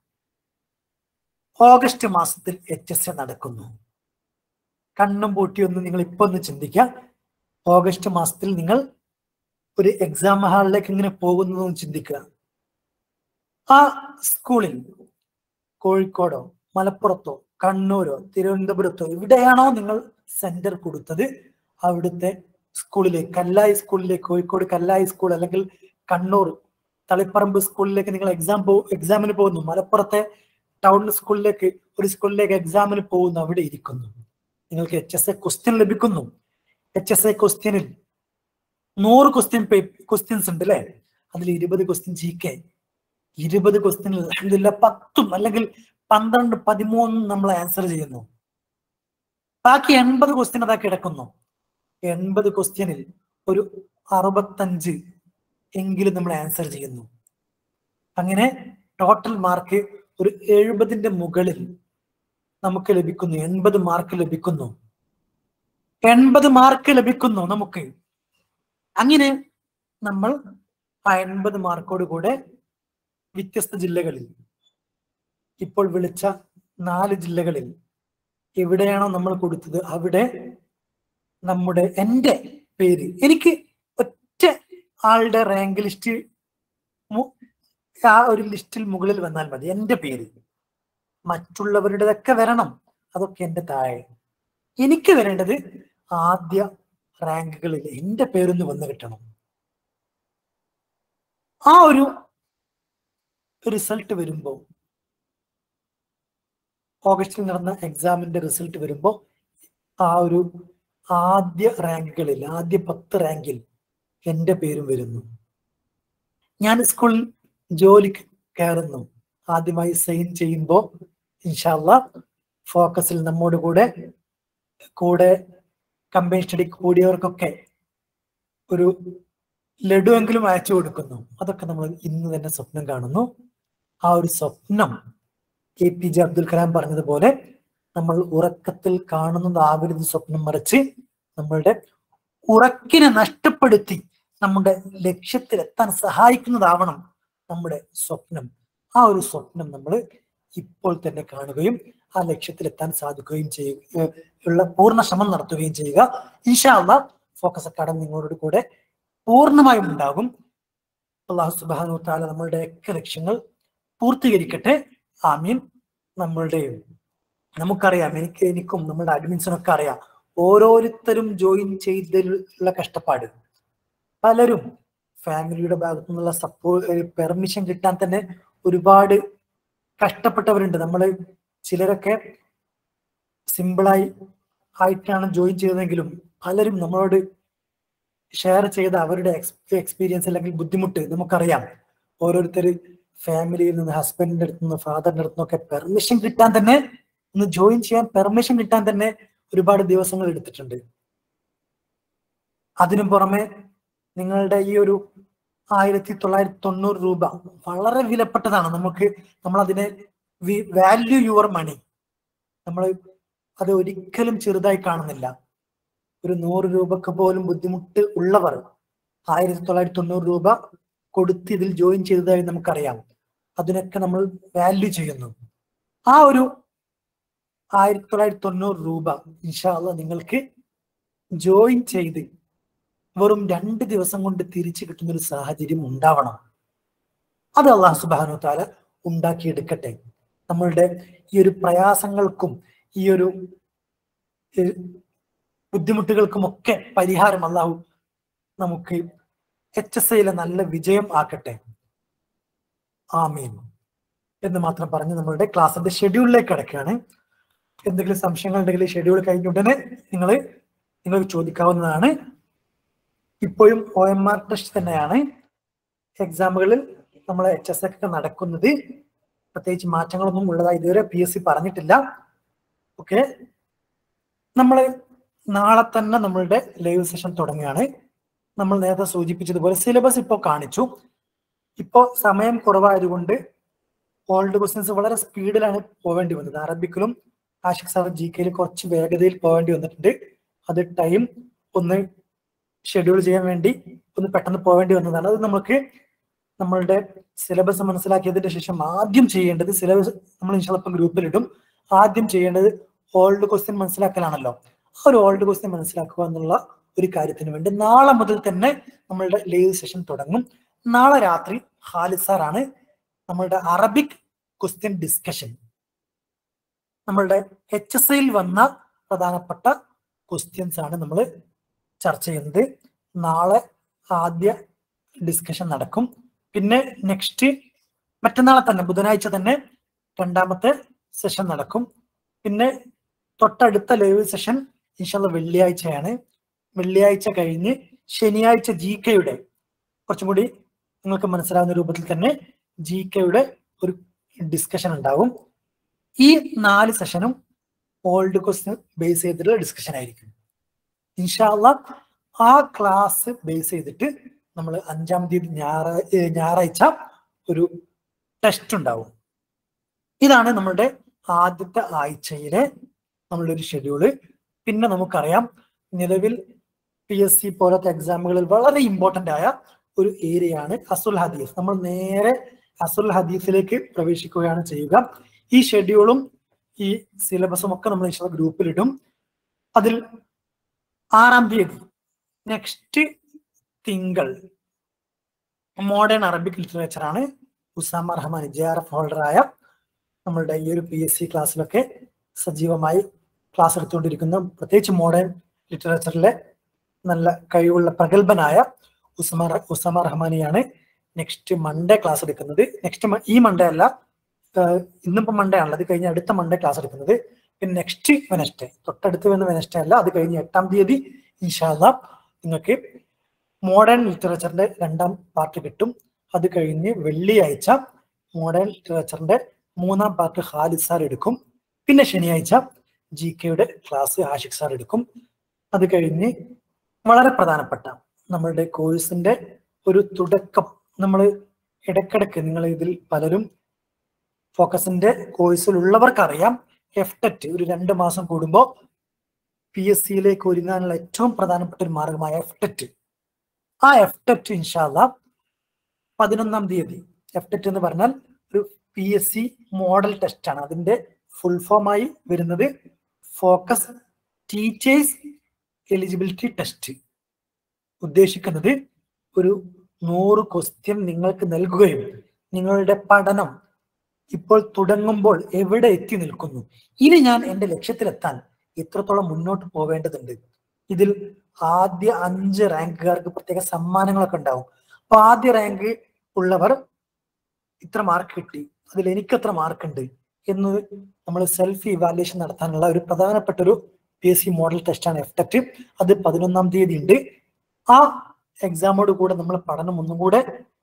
ഓഗസ്റ്റ് മാസത്തിൽ എച്ച് എസ് എ നടക്കുന്നു കണ്ണും പൂട്ടിയൊന്ന് നിങ്ങൾ ഇപ്പൊ ഒന്ന് ചിന്തിക്കുക ഓഗസ്റ്റ് മാസത്തിൽ നിങ്ങൾ ഒരു എക്സാം ഹാളിലേക്ക് ഇങ്ങനെ പോകുന്നതും ചിന്തിക്കുക ആ സ്കൂളിൽ കോഴിക്കോടോ മലപ്പുറത്തോ കണ്ണൂരോ തിരുവനന്തപുരത്തോ എവിടെയാണോ നിങ്ങൾ സെന്റർ കൊടുത്തത് അവിടുത്തെ സ്കൂളിലേക്ക് കല്ലായി സ്കൂളിലേക്ക് കോഴിക്കോട് കല്ലായി സ്കൂൾ അല്ലെങ്കിൽ കണ്ണൂർ തളിപ്പറമ്പ് സ്കൂളിലേക്ക് നിങ്ങൾ എക്സാം പോ എക്സാമിന് പോകുന്നു മലപ്പുറത്തെ ടൗൺ സ്കൂളിലേക്ക് ഒരു സ്കൂളിലേക്ക് എക്സാമിന് പോകുന്നു അവിടെ ഇരിക്കുന്നു നിങ്ങൾക്ക് എച്ച് എസ് എ ക്വസ്റ്റ്യൻ ലഭിക്കുന്നു എച്ച് എസ് എ ക്വസ്റ്റ്യനിൽ നൂറ് ക്വസ്റ്റ്യൻ ക്വസ്റ്റ്യൻസ് ഉണ്ട് അല്ലെ അതിൽ ഇരുപത് ക്വസ്റ്റ്യൻ ജി കെ ഇരുപത് ക്വസ്റ്റ്യനിൽ അലഹമില്ല പത്തും അല്ലെങ്കിൽ പന്ത്രണ്ട് പതിമൂന്നും നമ്മൾ ആൻസർ ചെയ്യുന്നു ബാക്കി എൺപത് ക്വസ്റ്റ്യൻ അതാ കിടക്കുന്നു എൺപത് ക്വസ്റ്റ്യനിൽ ഒരു അറുപത്തഞ്ച് എങ്കിലും നമ്മൾ ആൻസർ ചെയ്യുന്നു അങ്ങനെ ടോട്ടൽ മാർക്ക് ഒരു എഴുപതിന്റെ മുകളിൽ നമുക്ക് ലഭിക്കുന്നു എൺപത് മാർക്ക് ലഭിക്കുന്നു എൺപത് മാർക്ക് ലഭിക്കുന്നു നമുക്ക് അങ്ങനെ നമ്മൾ ആ എൺപത് മാർക്കോട് കൂടെ വ്യത്യസ്ത ജില്ലകളിൽ ഇപ്പോൾ വിളിച്ച നാല് ജില്ലകളിൽ എവിടെയാണോ നമ്മൾ കൊടുത്തത് അവിടെ നമ്മുടെ എൻ്റെ പേര് എനിക്ക് ഒറ്റ ആളുടെ റാങ്ക് ലിസ്റ്റ് ആ ഒരു ലിസ്റ്റിൽ മുകളിൽ വന്നാൽ മതി എൻ്റെ പേര് മറ്റുള്ളവരുടേതൊക്കെ വരണം അതൊക്കെ എൻ്റെ താഴെ എനിക്ക് വരേണ്ടത് ആദ്യ റാങ്കുകളിൽ എൻ്റെ പേരൊന്ന് വന്നു കിട്ടണം ആ ഒരു റിസൾട്ട് വരുമ്പോൾ ഓഗസ്റ്റിൽ നടന്ന എക്സാമിന്റെ റിസൾട്ട് വരുമ്പോൾ ആ ഒരു ആദ്യ റാങ്കുകളിൽ ആദ്യ പത്ത് റാങ്കിൽ എൻ്റെ പേരും വരുന്നു ഞാൻ സ്കൂളിൽ ജോലിക്ക് കയറുന്നു ആദ്യമായി സൈൻ ചെയ്യുമ്പോൾ ഇൻഷാല്ല ഫോക്കസിൽ നമ്മോട് കൂടെ കൂടെ കമ്പൈൻ സ്റ്റഡി കൂടിയവർക്കൊക്കെ ഒരു ലഡുവെങ്കിലും അയച്ചു കൊടുക്കുന്നു അതൊക്കെ നമ്മൾ ഇന്ന് തന്നെ സ്വപ്നം കാണുന്നു ആ ഒരു സ്വപ്നം A P J Abdul Kalam പറഞ്ഞതുപോലെ നമ്മൾ ഉറക്കത്തിൽ കാണുന്നതാവരുത് സ്വപ്നം മറിച്ച് നമ്മളുടെ ഉറക്കിനെ നഷ്ടപ്പെടുത്തി നമ്മുടെ ലക്ഷ്യത്തിലെത്താൻ സഹായിക്കുന്നതാവണം നമ്മുടെ സ്വപ്നം ആ ഒരു സ്വപ്നം നമ്മൾ ഇപ്പോൾ തന്നെ കാണുകയും ആ ലക്ഷ്യത്തിലെത്താൻ സാധിക്കുകയും ചെയ്യുക ഉള്ള പൂർണ്ണ ശ്രമം നടത്തുകയും ചെയ്യുക ഇൻഷാല്ല ഫോക്കസ് അക്കാഡമി നിങ്ങളോട് കൂടെ പൂർണ്ണമായും ഉണ്ടാകും അള്ളാഹു സുബാനു താല നമ്മളുടെ ഒക്കെ ലക്ഷ്യങ്ങൾ പൂർത്തീകരിക്കട്ടെ ആമീൻ നമ്മളുടെയും നമുക്കറിയാം എനിക്ക് എനിക്കും നമ്മുടെ അഡ്മിൻസിനൊക്കെ അറിയാം ഓരോരുത്തരും ജോയിൻ ചെയ്തതിലുള്ള കഷ്ടപ്പാട് പലരും ഫാമിലിയുടെ ഭാഗത്തു നിന്നുള്ള സപ്പോർട്ട് പെർമിഷൻ കിട്ടാൻ തന്നെ ഒരുപാട് കഷ്ടപ്പെട്ടവരുണ്ട് നമ്മൾ ചിലരൊക്കെ സിമ്പിളായി ആയിട്ടാണ് ജോയിൻ ചെയ്തതെങ്കിലും പലരും നമ്മളോട് ഷെയർ ചെയ്ത അവരുടെ എക്സ്പീരിയൻസ് അല്ലെങ്കിൽ ബുദ്ധിമുട്ട് നമുക്കറിയാം ഓരോരുത്തർ ഫാമിലിയിൽ നിന്ന് ഹസ്ബൻഡിന്റെ അടുത്ത് നിന്ന് ഫാദറിന്റെ അടുത്ത് നിന്നൊക്കെ പെർമിഷൻ കിട്ടാൻ തന്നെ ഒന്ന് ജോയിൻ ചെയ്യാൻ പെർമിഷൻ കിട്ടാൻ തന്നെ ഒരുപാട് ദിവസങ്ങൾ എടുത്തിട്ടുണ്ട് അതിനു പുറമെ നിങ്ങളുടെ ഈ ഒരു ആയിരത്തി തൊള്ളായിരത്തി തൊണ്ണൂറ് രൂപ വളരെ വിലപ്പെട്ടതാണ് നമുക്ക് നമ്മൾ അതിനെ വാല്യൂ യുവർ മണി നമ്മൾ അത് ഒരിക്കലും ചെറുതായി കാണുന്നില്ല ഒരു നൂറ് രൂപക്ക് പോലും ബുദ്ധിമുട്ട് ഉള്ളവർ ആയിരത്തി തൊള്ളായിരത്തി തൊണ്ണൂറ് രൂപ കൊടുത്ത് ഇതിൽ ജോയിൻ ചെയ്തതായി നമുക്കറിയാം അതിനൊക്കെ നമ്മൾ വാല്യൂ ചെയ്യുന്നു ആ ഒരു ആയിരത്തി തൊള്ളായിരത്തി തൊണ്ണൂറ് രൂപ ഇൻഷാല്ല നിങ്ങൾക്ക് ജോയിൻ ചെയ്ത് വെറും രണ്ട് ദിവസം കൊണ്ട് തിരിച്ചു കിട്ടുന്ന ഒരു സാഹചര്യം ഉണ്ടാവണം അത് അള്ളാഹു സുബാനു താല ഉണ്ടാക്കിയെടുക്കട്ടെ നമ്മളുടെ ഈ ഒരു പ്രയാസങ്ങൾക്കും ഈ ഒരു ഏഹ്, ബുദ്ധിമുട്ടുകൾക്കുമൊക്കെ പരിഹാരം അള്ളാഹു നമുക്ക് എച്ച് എസ് ഐയിലെ നല്ല വിജയം ആക്കട്ടെ ആമീൻ എന്ന് മാത്രം പറഞ്ഞ് നമ്മളുടെ ക്ലാസ്സിന്റെ ഷെഡ്യൂളിലേക്ക് കിടക്കുകയാണ് എന്തെങ്കിലും സംശയങ്ങൾ ഉണ്ടെങ്കിൽ ഷെഡ്യൂൾ കഴിഞ്ഞ ഉടനെ നിങ്ങൾ നിങ്ങൾക്ക് ചോദിക്കാവുന്നതാണ് ഇപ്പോഴും ഒ എം ആർ ടെസ്റ്റ് തന്നെയാണ് എക്സാമുകളിൽ നമ്മളെ എച്ച് എസ് ഒക്കെ നടക്കുന്നത് പ്രത്യേകിച്ച് മാറ്റങ്ങളൊന്നും ഉള്ളതായി ഇതുവരെ പി എസ് സി പറഞ്ഞിട്ടില്ല ഓക്കെ നമ്മൾ നാളെ തന്നെ നമ്മളുടെ ലൈവ് സെഷൻ തുടങ്ങുകയാണ് നമ്മൾ നേരത്തെ സൂചിപ്പിച്ചതുപോലെ സിലബസ് ഇപ്പോൾ കാണിച്ചു ഇപ്പോൾ സമയം കുറവായതുകൊണ്ട് ഓൾഡ് ക്വസ്റ്റ്യൻസ് വളരെ സ്പീഡിലാണ് പോവേണ്ടി വന്നത് അറബിക്കിലും ആഷിഖ് സാർ ജി കെയിൽ കുറച്ച് വേഗതയിൽ പോവേണ്ടി വന്നിട്ടുണ്ട് അത് ടൈം ഒന്ന് ഷെഡ്യൂൾ ചെയ്യാൻ വേണ്ടി ഒന്ന് പെട്ടെന്ന് പോവേണ്ടി വന്നതാണ് അത് നമുക്ക് നമ്മളുടെ സിലബസ് മനസ്സിലാക്കിയതിന് ശേഷം ആദ്യം ചെയ്യേണ്ടത് സിലബസ് നമ്മൾ ഇൻഷാല്ലപ്പം ഗ്രൂപ്പിലിടും ആദ്യം ചെയ്യേണ്ടത് ഓൾഡ് ക്വസ്റ്റ്യൻ മനസ്സിലാക്കലാണല്ലോ ആ ഒരു ഓൾഡ് ക്വസ്റ്റ്യൻ മനസ്സിലാക്കുക എന്നുള്ള ഒരു കാര്യത്തിന് വേണ്ടി നാളെ മുതൽ തന്നെ നമ്മളുടെ ലൈവ് സെഷൻ തുടങ്ങും നാളെ രാത്രി ഖാലിദ് സാറാണ് നമ്മളുടെ അറബിക് ക്വസ്റ്റ്യൻ ഡിസ്കഷൻ നമ്മളുടെ എച്ച് എസ് ഐയിൽ വന്ന പ്രധാനപ്പെട്ട ക്വസ്റ്റ്യൻസ് ആണ് നമ്മൾ ചർച്ച ചെയ്യുന്നത് നാളെ ആദ്യ ഡിസ്കഷൻ നടക്കും പിന്നെ നെക്സ്റ്റ് മറ്റന്നാളെ തന്നെ ബുധനാഴ്ച തന്നെ രണ്ടാമത്തെ സെഷൻ നടക്കും പിന്നെ തൊട്ടടുത്ത ലൈവ് സെഷൻ ഇൻഷാല്ല വെള്ളിയാഴ്ചയാണ് വെള്ളിയാഴ്ച കഴിഞ്ഞ് ശനിയാഴ്ച ജി കെയുടെ കുറച്ചും കൂടി നിങ്ങൾക്ക് മനസ്സിലാവുന്ന രൂപത്തിൽ തന്നെ ജി കെയുടെ ഒരു ഡിസ്കഷൻ ഉണ്ടാവും ഈ നാല് സെഷനും ഓൾഡ് ക്വസ്റ്റ്യൻ ബേസ് ചെയ്തിട്ടുള്ള ഡിസ്കഷൻ ആയിരിക്കും ഇൻഷാല്ല ആ ക്ലാസ് ബേസ് ചെയ്തിട്ട് നമ്മൾ അഞ്ചാം തീയതി ഞായറാ ഏ, ഞായറാഴ്ച ഒരു ടെസ്റ്റ് ഉണ്ടാവും ഇതാണ് നമ്മുടെ ആദ്യത്തെ ആഴ്ചയിലെ നമ്മളുടെ ഒരു ഷെഡ്യൂള് പിന്നെ നമുക്കറിയാം നിലവിൽ പി എസ് സി പോലത്തെ എക്സാമുകളിൽ വളരെ ഇമ്പോർട്ടന്റ് ആയ ഒരു ഏരിയയാണ് അസുൽ ഹദീസ് നമ്മൾ നേരെ അസുൽ ഹദീസിലേക്ക് പ്രവേശിക്കുകയാണ് ചെയ്യുക ഈ ഷെഡ്യൂളും ഈ സിലബസും ഒക്കെ നമ്മൾ ഇൻഷാ ഗ്രൂപ്പിലിടും അതിൽ ആറാം തീയതി നെക്സ്റ്റ് തിങ്കൾ മോഡേൺ അറബിക് ലിറ്ററേച്ചർ ആണ് Usama Rahman J R F ഹോൾഡറായ നമ്മളുടെ ഈ ഒരു പി എസ് സി ക്ലാസ്സിലൊക്കെ സജീവമായി ക്ലാസ് എടുത്തുകൊണ്ടിരിക്കുന്ന പ്രത്യേകിച്ച് മോഡേൺ ലിറ്ററേച്ചറിലെ നല്ല കഴിവുള്ള പ്രഗത്ഭനായ ഉസമ ഉസമ റഹ്മാനിയാണ് നെക്സ്റ്റ് മൺഡേ ക്ലാസ് എടുക്കുന്നത് നെക്സ്റ്റ് ഈ മൺഡേ അല്ല ആഹ് ഇന്നിപ്പോ മൺഡേ ആണല്ലോ അത് കഴിഞ്ഞ് അടുത്ത മൺഡേ ക്ലാസ് എടുക്കുന്നത് പിന്നെ നെക്സ്റ്റ് വെനസ്ഡേ തൊട്ടടുത്ത് വരുന്ന വെനസ്ഡേ അല്ല അത് കഴിഞ്ഞ് എട്ടാം തീയതി ഇൻഷാല്ല നിങ്ങൾക്ക് മോഡേൺ ലിറ്ററേച്ചറിന്റെ രണ്ടാം പാർട്ട് കിട്ടും അത് കഴിഞ്ഞ് വെള്ളിയാഴ്ച മോഡേൺ ലിറ്ററേച്ചറിന്റെ മൂന്നാം പാർട്ട് ഖാലിദ് സാർ എടുക്കും പിന്നെ ശനിയാഴ്ച ജി കെയുടെ ക്ലാസ് ആഷിഖ് സാർ എടുക്കും അത് കഴിഞ്ഞ് വളരെ പ്രധാനപ്പെട്ട നമ്മളുടെ കോഴ്സിന്റെ ഒരു തുടക്കം നമ്മൾ ഇടക്കിടക്ക് നിങ്ങൾ ഇതിൽ പലരും ഫോക്കസിന്റെ കോഴ്സിലുള്ളവർക്ക് അറിയാം എഫ് ടെറ്റ് ഒരു രണ്ട് മാസം കൂടുമ്പോൾ പി എസ് സിയിലേക്ക് ഒരുങ്ങാനുള്ള ഏറ്റവും പ്രധാനപ്പെട്ട ഒരു മാർഗമായ എഫ് ടെറ്റ് ആ എഫ് ടെറ്റ് ഇൻഷാല്ല പതിനൊന്നാം തീയതി എഫ് ടെറ്റ് എന്ന് പറഞ്ഞാൽ ഒരു P S C model test ആണ് അതിന്റെ ഫുൾ ഫോമായി വരുന്നത് ഫോക്കസ് ടീച്ചേഴ്സ് എലിജിബിലിറ്റി ടെസ്റ്റ് ഉദ്ദേശിക്കുന്നത് ഒരു നൂറ് ക്വസ്റ്റ്യൻ നിങ്ങൾക്ക് നൽകുകയും നിങ്ങളുടെ പഠനം ഇപ്പോൾ തുടങ്ങുമ്പോൾ എവിടെ എത്തി നിൽക്കുന്നു ഇനി ഞാൻ എന്റെ ലക്ഷ്യത്തിലെത്താൻ എത്രത്തോളം മുന്നോട്ട് പോവേണ്ടതുണ്ട് ഇതിൽ ആദ്യ അഞ്ച് റാങ്കുകാർക്ക് പ്രത്യേക സമ്മാനങ്ങളൊക്കെ ഉണ്ടാവും അപ്പൊ ആദ്യ റാങ്ക് ഉള്ളവർ ഇത്ര മാർക്ക് കിട്ടി അതിൽ എനിക്ക് എത്ര മാർക്ക് ഉണ്ട് എന്ന് നമ്മൾ സെൽഫ് ഇവാലുവേഷൻ നടത്താനുള്ള ഒരു പ്രധാനപ്പെട്ട ഒരു പി എസ് സി മോഡൽ ടെസ്റ്റാണ് എഫ് ടെറ്റ് അത് പതിനൊന്നാം തീയതി ഉണ്ട് ആ എക്സാമോട് കൂടെ നമ്മൾ പഠനം ഒന്നും കൂടെ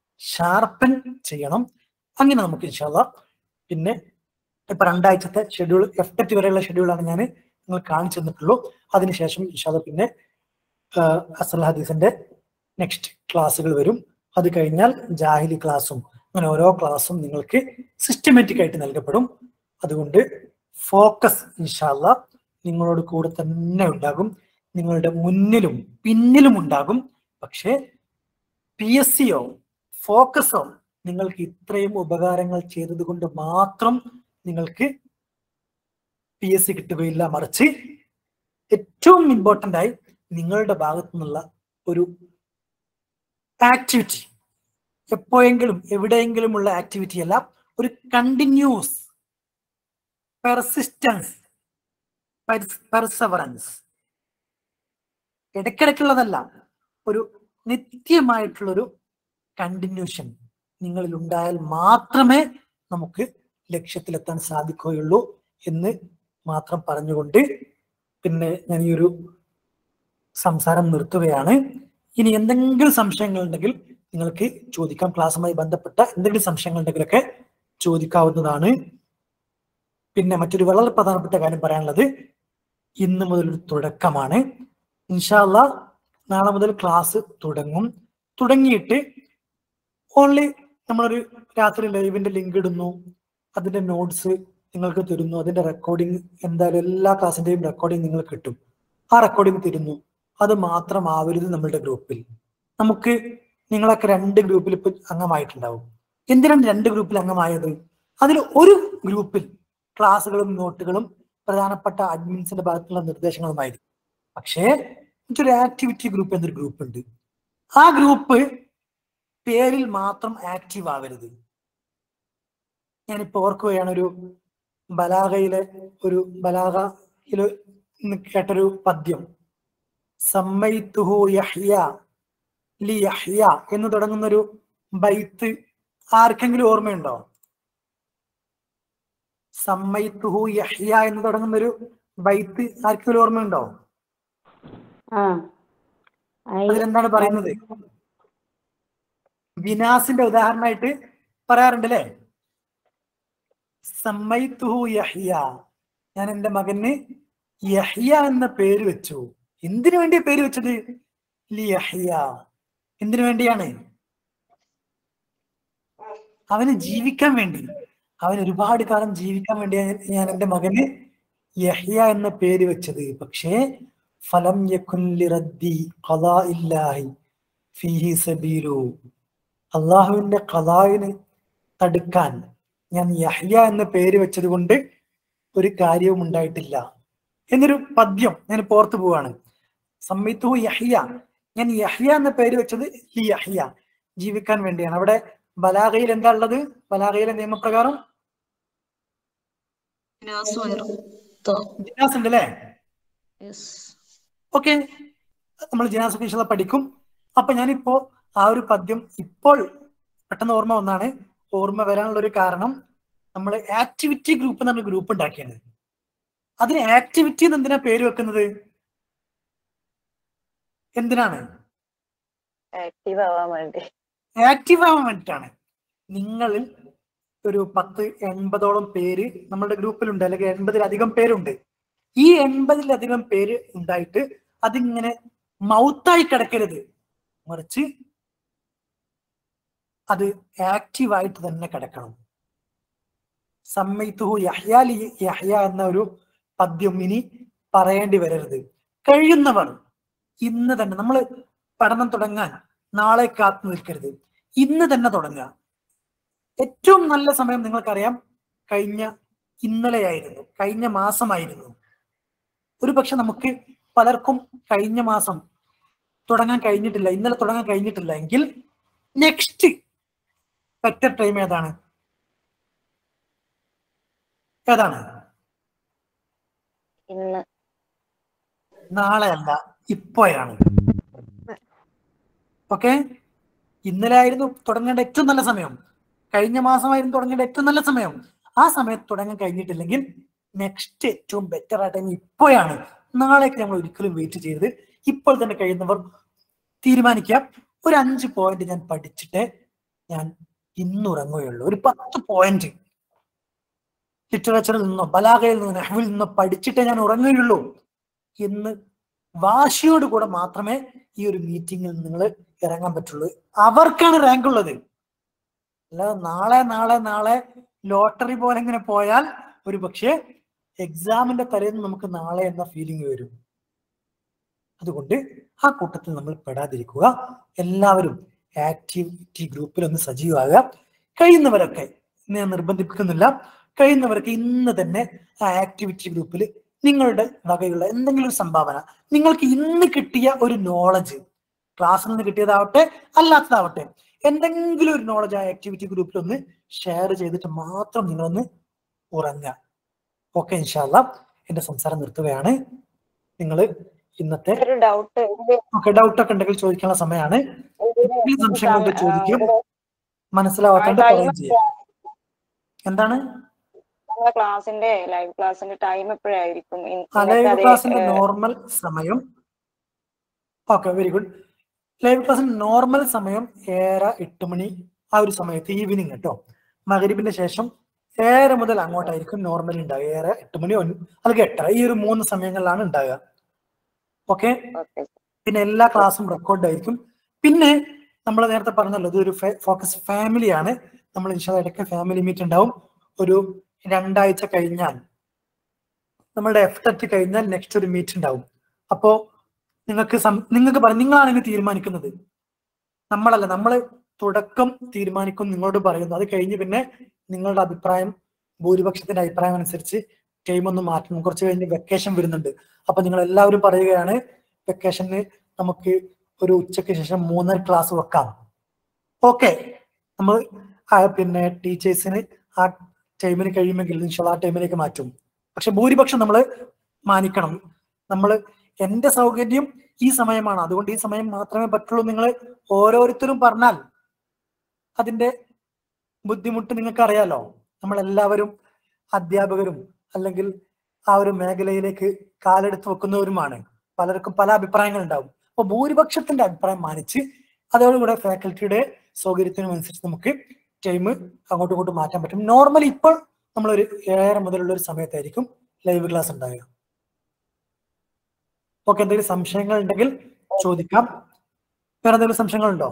ഷാർപ്പൻ ചെയ്യണം അങ്ങനെ നമുക്ക് ഇൻഷാല്ല പിന്നെ ഇപ്പൊ രണ്ടാഴ്ചത്തെ ഷെഡ്യൂൾ എഫ് ടെറ്റ് വരെയുള്ള ഷെഡ്യൂളാണ് ഞാൻ നിങ്ങൾ കാണിച്ചു തന്നിട്ടുള്ളൂ അതിനുശേഷം ഇൻഷാല്ല പിന്നെ അസൽ ഹദീസിന്റെ നെക്സ്റ്റ് ക്ലാസ്സുകൾ വരും അത് കഴിഞ്ഞാൽ ജാഹിലി ക്ലാസ്സും അങ്ങനെ ഓരോ ക്ലാസ്സും നിങ്ങൾക്ക് സിസ്റ്റമാറ്റിക് ആയിട്ട് നൽകപ്പെടും അതുകൊണ്ട് ഫോക്കസ് ഇൻഷാല്ല നിങ്ങളോട് കൂടെ തന്നെ ഉണ്ടാകും നിങ്ങളുടെ മുന്നിലും പിന്നിലും ഉണ്ടാകും പക്ഷേ പി എസ് സിയോ ഫോക്കസോ നിങ്ങൾക്ക് ഇത്രയും ഉപകാരങ്ങൾ ചെയ്തത് കൊണ്ട് മാത്രം നിങ്ങൾക്ക് പി എസ് സി കിട്ടുകയില്ല മറിച്ച് ഏറ്റവും ഇമ്പോർട്ടൻ്റ് ആയി നിങ്ങളുടെ ഭാഗത്തു നിന്നുള്ള ഒരു ആക്ടിവിറ്റി എപ്പോഴെങ്കിലും എവിടെയെങ്കിലുമുള്ള ആക്ടിവിറ്റി അല്ല ഒരു കണ്ടിന്യൂസ് പെർസിസ്റ്റൻസ് പെർസവറൻസ് ഇടയ്ക്കിടയ്ക്കുള്ളതല്ല ഒരു നിത്യമായിട്ടുള്ളൊരു കണ്ടിന്യൂഷൻ നിങ്ങളിൽ ഉണ്ടായാൽ മാത്രമേ നമുക്ക് ലക്ഷ്യത്തിലെത്താൻ സാധിക്കുകയുള്ളൂ എന്ന് മാത്രം പറഞ്ഞുകൊണ്ട് പിന്നെ ഞാൻ ഈ ഒരു സംസാരം നിർത്തുകയാണ് ഇനി എന്തെങ്കിലും സംശയങ്ങൾ ഉണ്ടെങ്കിൽ നിങ്ങൾക്ക് ചോദിക്കാം ക്ലാസ്സുമായി ബന്ധപ്പെട്ട എന്തെങ്കിലും സംശയങ്ങൾ ഉണ്ടെങ്കിലൊക്കെ ചോദിക്കാവുന്നതാണ് പിന്നെ മറ്റൊരു വളരെ പ്രധാനപ്പെട്ട കാര്യം പറയാനുള്ളത് ഇന്ന് മുതൽ ഒരു തുടക്കമാണ് ഇൻഷാല്ല നാളെ മുതൽ ക്ലാസ് തുടങ്ങും തുടങ്ങിയിട്ട് ഓൺലി നമ്മളൊരു രാത്രി ലൈവിന്റെ ലിങ്ക് ഇടുന്നു അതിന്റെ നോട്ട്സ് നിങ്ങൾക്ക് തരുന്നു അതിന്റെ റെക്കോർഡിംഗ് എന്തായാലും എല്ലാ ക്ലാസ്സിന്റെയും റെക്കോർഡിംഗ് നിങ്ങൾക്ക് കിട്ടും ആ റെക്കോർഡിംഗ് തരുന്നു അത് മാത്രമാവരുത് നമ്മളുടെ ഗ്രൂപ്പിൽ നമുക്ക് നിങ്ങളൊക്കെ രണ്ട് ഗ്രൂപ്പിൽ ഇപ്പൊ അംഗമായിട്ടുണ്ടാവും എന്തിനാണ് രണ്ട് ഗ്രൂപ്പിൽ അംഗമായത് അതിൽ ഒരു ഗ്രൂപ്പിൽ ക്ലാസ്സുകളും നോട്ടുകളും പ്രധാനപ്പെട്ട അഡ്മിൻസിന്റെ ഭാഗത്തുള്ള നിർദ്ദേശങ്ങളുമായിരിക്കും പക്ഷേ മറ്റൊരു ആക്ടിവിറ്റി ഗ്രൂപ്പ് എന്നൊരു ഗ്രൂപ്പ് ഉണ്ട് ആ ഗ്രൂപ്പ് പേരിൽ മാത്രം ആക്റ്റീവ് ആവരുത് ഞാനിപ്പോ ഓർക്കുകയാണ് ഒരു ബലാഗയിലെ ഒരു ബലാഗയില് കേട്ടൊരു പദ്യം സമ്മൈത്തുഹു യഹ്യ ലി യഹ്യ എന്ന് തുടങ്ങുന്ന ഒരു ബൈത്ത് ആർക്കെങ്കിലും ഓർമ്മയുണ്ടോ സമ്മൈത്തുഹു യഹ്യ എന്ന് തുടങ്ങുന്ന ഒരു ബൈത്ത് ആർക്കെങ്കിലും ഓർമ്മയുണ്ടോ ആ അതിലെന്താണ് പറയുന്നത് വിനാസിന്റെ ഉദാഹരണമായിട്ട് പറയാറുണ്ട് അല്ലേ സമ്മൈത്തുഹു യഹ്യ ഞാൻ എന്റെ മകന് യഹ്യ എന്ന പേര് വെച്ചു എന്തിനു വേണ്ടിയാ പേര് വെച്ചത് ലി യഹ്യ എന്തിനു വേണ്ടിയാണ് അവന് ജീവിക്കാൻ വേണ്ടി അവൻ ഒരുപാട് കാലം ജീവിക്കാൻ വേണ്ടിയാണ് ഞാൻ എന്റെ മകന് യഹ്യ എന്ന പേര് വെച്ചത് പക്ഷേ ഫലം യക്കുൻ ലിറദ്ദി ഖദാഇല്ലാഹി ഫീഹി സബീലു അള്ളാഹുവിന്റെ ഖദാവിന് തടുക്കാൻ ഞാൻ യഹ്യ എന്ന പേര് വെച്ചത് കൊണ്ട് ഒരു കാര്യവും ഉണ്ടായിട്ടില്ല എന്നൊരു പദ്യം ഞാൻ പോർത്തു പോവാണ് സമ്മിത്തു യഹ്യ ഞാൻ യഹ്യ എന്ന പേര് വെച്ചത് ലി യഹ്യ ജീവിക്കാൻ വേണ്ടിയാണ് അവിടെ ബലാഗയിൽ എന്താ ഉള്ളത് ബലാഗയിലെ നിയമപ്രകാരം ജിനാസ് ഉണ്ട് അല്ലേ ഓക്കെ നമ്മൾ ജിനാസ് ഫീഷല പഠിക്കും അപ്പൊ ഞാനിപ്പോ ആ ഒരു പദ്യം ഇപ്പോൾ പെട്ടെന്ന് ഓർമ്മ വന്നാണ് ഓർമ്മ വരാനുള്ള ഒരു കാരണം നമ്മൾ ആക്ടിവിറ്റി ഗ്രൂപ്പ് എന്ന് പറഞ്ഞ ഗ്രൂപ്പ് ഉണ്ടാക്കിയത് അതിന് ആക്ടിവിറ്റി എന്ന് എന്തിനാ പേര് വെക്കുന്നത് എന്തിനാണ് ആക്റ്റീവ് ആവാൻ വേണ്ടി ആക്റ്റീവ് ആവാൻ വേണ്ടിയിട്ടാണ് നിങ്ങളിൽ ഒരു പത്ത് എൺപതോളം പേര് നമ്മളുടെ ഗ്രൂപ്പിലുണ്ട് അല്ലെങ്കിൽ എൺപതിലധികം പേരുണ്ട് ഈ എൺപതിലധികം പേര് ഉണ്ടായിട്ട് അതിങ്ങനെ മൗത്തായി കിടക്കരുത് മറിച്ച് അത് ആക്റ്റീവായിട്ട് തന്നെ കിടക്കണം സമ്മയിത്തുഹു യഹ്യ ലി യഹ്യ എന്ന ഒരു പദ്യം ഇനി പറയേണ്ടി വരരുത് കഴിയുന്നവർ ഇന്ന് തന്നെ നമ്മൾ പഠനം തുടങ്ങാൻ നാളെ കാത്തു നിൽക്കരുത് ഇന്ന് തന്നെ തുടങ്ങുക ഏറ്റവും നല്ല സമയം നിങ്ങൾക്കറിയാം കഴിഞ്ഞ ഇന്നലെയായിരുന്നു കഴിഞ്ഞ മാസമായിരുന്നു ഒരു പക്ഷെ നമുക്ക് പലർക്കും കഴിഞ്ഞ മാസം തുടങ്ങാൻ കഴിഞ്ഞിട്ടില്ല ഇന്നലെ തുടങ്ങാൻ കഴിഞ്ഞിട്ടില്ല എങ്കിൽ നെക്സ്റ്റ് ബെറ്റർ ടൈം ഏതാണ് ഏതാണ് ഇന്ന് നാളെ അല്ല ഇപ്പോഴാണ് ഓക്കെ ഇന്നലെ ആയിരുന്നു തുടങ്ങേണ്ട ഏറ്റവും നല്ല സമയം കഴിഞ്ഞ മാസമായിരുന്നു തുടങ്ങേണ്ട ഏറ്റവും നല്ല സമയം ആ സമയത്ത് തുടങ്ങാൻ കഴിഞ്ഞിട്ടില്ലെങ്കിൽ നെക്സ്റ്റ് ഏറ്റവും ബെറ്റർ ആ ടൈം ഇപ്പോഴാണ് നാളേക്ക് നമ്മൾ ഒരിക്കലും വെയിറ്റ് ചെയ്യരുത് ഇപ്പോൾ തന്നെ കഴിയുന്നവർ തീരുമാനിക്കാം ഒരു അഞ്ച് പോയിന്റ് ഞാൻ പഠിച്ചിട്ട് ഞാൻ ഇന്നുറങ്ങുകയുള്ളൂ ഒരു പത്ത് പോയിന്റ് ലിറ്ററേച്ചറിൽ നിന്നോ ബലാഗയിൽ നിന്നോ നെഹ്വിൽ നിന്നോ പഠിച്ചിട്ടേ ഞാൻ ഉറങ്ങുകയുള്ളൂ എന്ന് വാശിയോട് കൂടെ മാത്രമേ ഈ ഒരു മീറ്റിംഗിൽ നിങ്ങൾ ഇറങ്ങാൻ പറ്റുള്ളൂ അവർക്കാണ് റാങ്ക് ഉള്ളത് അല്ലാതെ നാളെ നാളെ നാളെ ലോട്ടറി പോലെ ഇങ്ങനെ പോയാൽ ഒരു പക്ഷേ എക്സാമിന്റെ തലേന്ന് നമുക്ക് നാളെ എന്ന ഫീലിംഗ് വരും അതുകൊണ്ട് ആ കൂട്ടത്തിൽ നമ്മൾ പെടാതിരിക്കുക എല്ലാവരും ആക്ടിവിറ്റി ഗ്രൂപ്പിൽ ഒന്ന് സജീവമാകുക കഴിയുന്നവരൊക്കെ ഇന്ന് ഞാൻ നിർബന്ധിപ്പിക്കുന്നില്ല കഴിയുന്നവരൊക്കെ ഇന്ന് തന്നെ ആ ആക്ടിവിറ്റി ഗ്രൂപ്പിൽ നിങ്ങളുടെ വകയുള്ള എന്തെങ്കിലും ഒരു സംഭാവന നിങ്ങൾക്ക് ഇന്ന് കിട്ടിയ ഒരു നോളജ് ക്ലാസ്സിൽ നിന്ന് കിട്ടിയതാവട്ടെ അല്ലാത്തതാവട്ടെ എന്തെങ്കിലും ഒരു നോളജ് ആ ആക്ടിവിറ്റി ഗ്രൂപ്പിൽ ഒന്ന് ഷെയർ ചെയ്തിട്ട് മാത്രം നിങ്ങളൊന്ന് ഉറങ്ങുക ഓക്കെ ഇൻഷാല്ല എന്റെ സംസാരം നിർത്തുകയാണ് നിങ്ങൾ ഇന്നത്തെ ഒരു ഡൗട്ട് ഓക്കെ ഡൗട്ട് ഒക്കെ ഉണ്ടെങ്കിൽ ചോദിക്കാനുള്ള സമയമാണ് ഈ സംശയങ്ങളൊക്കെ ചോദിക്കും മനസ്സിലാവാത്തോണ്ട് ആ, time പറയുകയും ചെയ്യാം എന്താണ് നമ്മളെ ക്ലാസ്സിന്റെ ലൈവ് ക്ലാസ്സിന്റെ ടൈം എപ്പോഴായിരിക്കും ഇൻ- ആ ഇന്നത്തെ ലൈവ് അതേ, ക്ലാസ്സിന്റെ ഏഹ്, നോർമൽ സമയം ഓക്കെ വെരി ഗുഡ് ലൈവ് ക്ലാസ്സിന്റെ നോർമൽ സമയം ഏഴര എട്ട് മണി ആ ഒരു സമയത്ത് ഈവനിങ് കേട്ടോ മകരിബിന്റെ ശേഷം ഏഴര മുതൽ അങ്ങോട്ടായിരിക്കും നോർമൽ ഉണ്ടാവുക ഏഴര എട്ട് മണി ഒൻ- അല്ലെങ്കിൽ എട്ടര ഈ ഒരു മൂന്ന് സമയങ്ങളിലാണ് ഉണ്ടാവുക ഓക്കെ okay. പിന്നെ എല്ലാ ക്ലാസ്സും റെക്കോർഡ് ആയിരിക്കും പിന്നെ നമ്മൾ നേരത്തെ പറഞ്ഞല്ലോ ഇതൊരു ഫോക്കസ് ഫാമിലിയാണ് നമ്മൾ ഇൻഷാ ഇടയ്ക്ക് ഫാമിലി മീറ്റ് ഉണ്ടാവും ഒരു രണ്ടാഴ്ച കഴിഞ്ഞാൽ നമ്മളുടെ എഫ്റ്റ് കഴിഞ്ഞാൽ നെക്സ്റ്റ് ഒരു മീറ്റ് ഉണ്ടാവും അപ്പോ നിങ്ങൾക്ക് സം- നിങ്ങൾക്ക് പറ നിങ്ങളാണെങ്കിൽ തീരുമാനിക്കുന്നത് നമ്മളല്ല നമ്മൾ തുടക്കം തീരുമാനിക്കും നിങ്ങളോട് പറയുന്നു അത് കഴിഞ്ഞ് പിന്നെ നിങ്ങളുടെ അഭിപ്രായം ഭൂരിപക്ഷത്തിന്റെ അഭിപ്രായം അനുസരിച്ച് ടൈം ഒന്ന് മാറ്റണം കുറച്ച് കഴിഞ്ഞ് വെക്കേഷൻ വരുന്നുണ്ട് അപ്പൊ നിങ്ങൾ എല്ലാവരും പറയുകയാണ് വെക്കേഷന് നമുക്ക് ഒരു ഉച്ചയ്ക്ക് ശേഷം മൂന്നര ക്ലാസ് വെക്കാം ഓക്കെ നമ്മൾ ആ പിന്നെ ടീച്ചേഴ്സിന് ആ ടൈമിന് കഴിയുമെങ്കിൽ ഇൻഷാല്ലാ ആ ടൈമിലേക്ക് മാറ്റും പക്ഷെ ഭൂരിപക്ഷം നമ്മൾ മാനിക്കണം നമ്മൾ എന്റെ സൗകര്യം ഈ സമയമാണ് അതുകൊണ്ട് ഈ സമയം മാത്രമേ പറ്റുള്ളൂ നിങ്ങൾ ഓരോരുത്തരും പറഞ്ഞാൽ അതിന്റെ ബുദ്ധിമുട്ട് നിങ്ങൾക്ക് അറിയാലോ നമ്മൾ എല്ലാവരും അധ്യാപകരും അല്ലെങ്കിൽ ആ ഒരു മേഖലയിലേക്ക് കാലെടുത്ത് വെക്കുന്നവരുമാണ് പലർക്കും പല അഭിപ്രായങ്ങൾ ഉണ്ടാവും അപ്പൊ ഭൂരിപക്ഷത്തിന്റെ അഭിപ്രായം മാനിച്ച് അതോടുകൂടെ ഫാക്കൽറ്റിയുടെ സൗകര്യത്തിനും അനുസരിച്ച് നമുക്ക് ടൈം അങ്ങോട്ടും ഇങ്ങോട്ടും മാറ്റാൻ പറ്റും നോർമലി ഇപ്പോൾ നമ്മളൊരു ഏഴര മുതലുള്ള ഒരു സമയത്തായിരിക്കും ലൈവ് ക്ലാസ് ഉണ്ടാവുക ഓക്കെ എന്തെങ്കിലും സംശയങ്ങൾ ഉണ്ടെങ്കിൽ ചോദിക്കാം വേറെ എന്തെങ്കിലും സംശയങ്ങളുണ്ടോ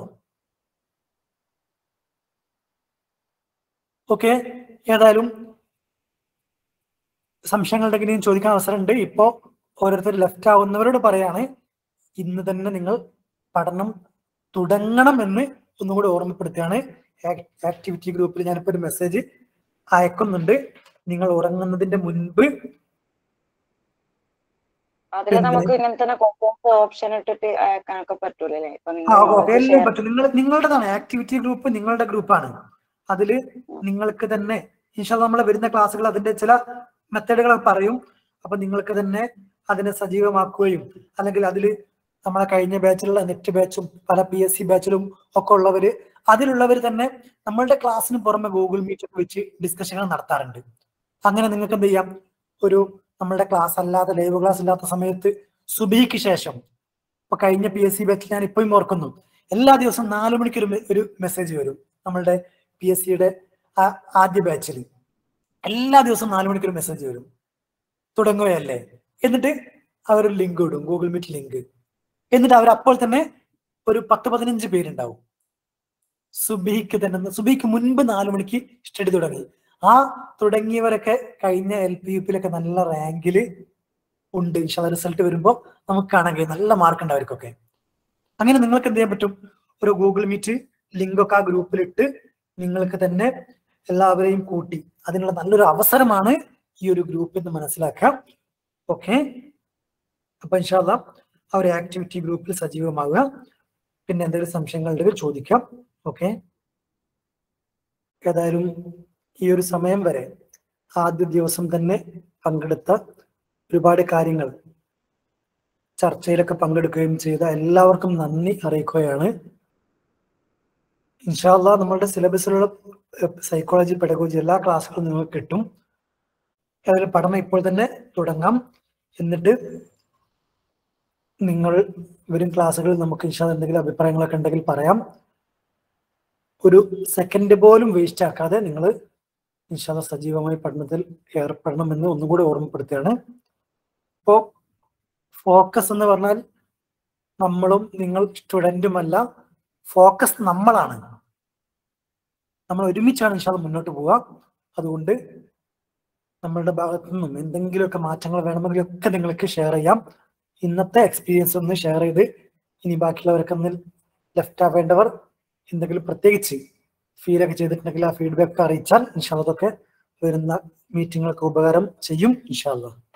ഓക്കെ ഏതായാലും സംശയങ്ങളുണ്ടെങ്കിൽ ഇനിയും ചോദിക്കാൻ അവസരമുണ്ട് ഇപ്പോ ഓരോരുത്തർ ലെഫ്റ്റ് ആവുന്നവരോട് പറയാണ് ഇന്ന് തന്നെ നിങ്ങൾ പഠനം തുടങ്ങണം എന്ന് ഒന്നുകൂടി ഓർമ്മപ്പെടുത്തുകയാണ് ആക്ടിവിറ്റി ഗ്രൂപ്പിൽ ഞാനിപ്പോ ഒരു മെസ്സേജ് അയക്കുന്നുണ്ട് നിങ്ങൾ ഉറങ്ങുന്നതിന്റെ മുൻപ് അതില് പിന്നെ- നമുക്ക് ഇങ്ങനെ തന്നെ ക്വസ്റ്റ്യൻസ് ഓപ്ഷൻ ഇട്ടിട്ട് അയക്കാനൊക്കെ പറ്റൂലല്ലേ ഇപ്പൊ ആ നിങ്ങൾ ഓക്കെ എല്ലാം പറ്റും നിങ്ങൾ നിങ്ങളുടേതാണ് ആക്ടിവിറ്റി ഗ്രൂപ്പ് നിങ്ങളുടെ ഗ്രൂപ്പാണ് അതില് നിങ്ങൾക്ക് തന്നെ ഇൻഷാല് നമ്മൾ വരുന്ന ക്ലാസ്സുകൾ അതിന്റെ ചില മെത്തേഡുകൾ പറയും അപ്പൊ നിങ്ങൾക്ക് തന്നെ അതിനെ സജീവമാക്കുകയും അല്ലെങ്കിൽ അതിൽ നമ്മളെ കഴിഞ്ഞ ബാച്ചിലുള്ള നെറ്റ് ബാച്ചും പല പി എസ് സി ബാച്ചിലും ഒക്കെ ഉള്ളവര് അതിലുള്ളവർ തന്നെ നമ്മളുടെ ക്ലാസ്സിന് പുറമെ ഗൂഗിൾ മീറ്റ് ഒക്കെ വെച്ച് ഡിസ്കഷനുകൾ നടത്താറുണ്ട് അങ്ങനെ നിങ്ങൾക്ക് എന്ത് ചെയ്യാം ഒരു നമ്മളുടെ ക്ലാസ് അല്ലാതെ ലൈവ് ക്ലാസ് ഇല്ലാത്ത സമയത്ത് സുബിക്ക് ശേഷം ഇപ്പൊ കഴിഞ്ഞ പി എസ് സി ബാച്ചിൽ ഞാൻ ഇപ്പോഴും ഓർക്കുന്നു എല്ലാ ദിവസവും നാലു മണിക്ക് ഒരു മെ- ഒരു മെസ്സേജ് വരും നമ്മളുടെ പി എസ് സിയുടെ ആദ്യ ബാച്ചിൽ എല്ലാ ദിവസവും നാലു മണിക്ക് ഒരു മെസ്സേജ് വരും തുടങ്ങുകയല്ലേ എന്നിട്ട് അവർ ലിങ്ക് ഇടും ഗൂഗിൾ മീറ്റ് ലിങ്ക് എന്നിട്ട് അവർ അപ്പോൾ തന്നെ ഒരു പത്ത് പതിനഞ്ച് പേരുണ്ടാവും സുബിക്ക് തന്നെ സുബിക്ക് മുൻപ് നാലു മണിക്ക് സ്റ്റഡി തുടങ്ങി ആ തുടങ്ങിയവരൊക്കെ കഴിഞ്ഞ എൽ പി യു പിയിലൊക്കെ നല്ല റാങ്കില് ഉണ്ട് ഇൻഷാല്ല റിസൾട്ട് വരുമ്പോൾ നമുക്ക് കാണാൻ കഴിയും നല്ല മാർക്ക് ഉണ്ട് അവർക്കൊക്കെ അങ്ങനെ നിങ്ങൾക്ക് എന്ത് ചെയ്യാൻ പറ്റും ഒരു ഗൂഗിൾ മീറ്റ് ലിങ്ക് ഒക്കെ ആ ഗ്രൂപ്പിലിട്ട് നിങ്ങൾക്ക് തന്നെ എല്ലാവരെയും കൂട്ടി അതിനുള്ള നല്ലൊരു അവസരമാണ് ഈ ഒരു ഗ്രൂപ്പ് എന്ന് മനസ്സിലാക്കാം ഓക്കെ അപ്പൊ ഇൻഷാല്ല ആ ഒരു ആക്ടിവിറ്റി ഗ്രൂപ്പിൽ സജീവമാകുക പിന്നെ എന്തെങ്കിലും സംശയങ്ങൾ ഉണ്ടെങ്കിൽ ചോദിക്കാം ഓക്കെ ഏതായാലും ഈ ഒരു സമയം വരെ ആദ്യ ദിവസം തന്നെ പങ്കെടുത്ത ഒരുപാട് കാര്യങ്ങൾ ചർച്ചയിലൊക്കെ പങ്കെടുക്കുകയും ചെയ്ത എല്ലാവർക്കും നന്ദി അറിയിക്കുകയാണ് ഇൻഷാല്ല നമ്മളുടെ സിലബസിലുള്ള സൈക്കോളജി പെഡഗോജി എല്ലാ ക്ലാസ്സുകളും നിങ്ങൾക്ക് കിട്ടും ഏതായാലും പഠനം ഇപ്പോൾ തന്നെ തുടങ്ങാം എന്നിട്ട് നിങ്ങൾ വരും ക്ലാസ്സുകളിൽ നമുക്ക് ഇൻഷാല്ല എന്തെങ്കിലും അഭിപ്രായങ്ങളൊക്കെ ഉണ്ടെങ്കിൽ പറയാം ഒരു സെക്കൻഡ് പോലും വേസ്റ്റ് ആക്കാതെ നിങ്ങൾ ഇൻഷാല്ല സജീവമായി പഠനത്തിൽ ഏർപ്പെടണമെന്ന് ഒന്നുകൂടി ഓർമ്മപ്പെടുത്തുകയാണ് ഇപ്പോ ഫോക്കസ് എന്ന് പറഞ്ഞാൽ നമ്മളും നിങ്ങൾ സ്റ്റുഡൻറ്റുമല്ല ഫോക്കസ് നമ്മളാണ് നമ്മൾ ഒരുമിച്ചാണ് ഇൻഷാല് മുന്നോട്ട് പോവുക അതുകൊണ്ട് നമ്മളുടെ ഭാഗത്തു നിന്നും എന്തെങ്കിലുമൊക്കെ മാറ്റങ്ങൾ വേണമെങ്കിൽ ഒക്കെ നിങ്ങൾക്ക് ഷെയർ ചെയ്യാം ഇന്നത്തെ എക്സ്പീരിയൻസ് ഒന്ന് ഷെയർ ചെയ്ത് ഇനി ബാക്കിയുള്ളവരൊക്കെ ഒന്ന് ലെഫ്റ്റ് ആവേണ്ടവർ എന്തെങ്കിലും പ്രത്യേകിച്ച് ഫീലൊക്കെ ചെയ്തിട്ടുണ്ടെങ്കിൽ ആ ഫീഡ്ബാക്ക് അറിയിച്ചാൽ ഇൻഷാല്ല അതൊക്കെ വരുന്ന മീറ്റിങ്ങുകൾക്ക് ഉപകാരം ചെയ്യും ഇൻഷാല്ല